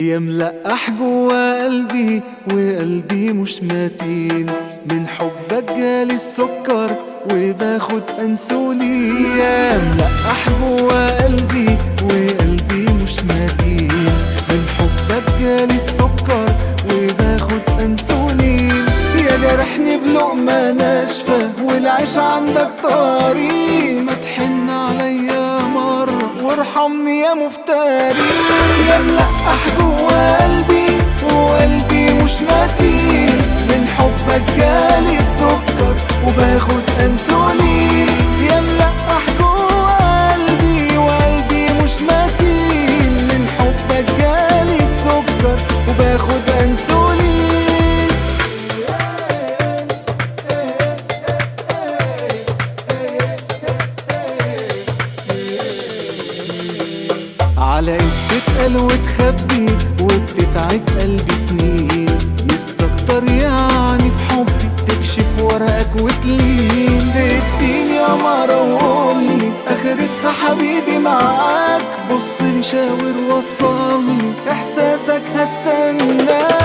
يملقح جوا قلبي وقلبي مش متين من حبك جالي السكر وباخد انسولين يملقح جوا قلبي وقلبي مش متين من حبك جالي السكر وباخد انسولين يا جرحني بلقمة ناشفة والعيش عندك طري ما تحن عليا مرة وارحمني يا مفتري يا ملقح جوا قلبي وقلبي مش متين من حبك جالي السكر وباخد انسولين يا ملقح جوا قلبي وقلبي مش متين من حبك جالي السكر وباخد انسولين على ايه بتتقل وتخبي وبتتعب قلبي سنين يستكتر يعني في حبي تكشف ورقك وتلين اديني يا مرة وقولي اخرتها حبيبي معاك بص لي شاور وصلني احساسك هستناك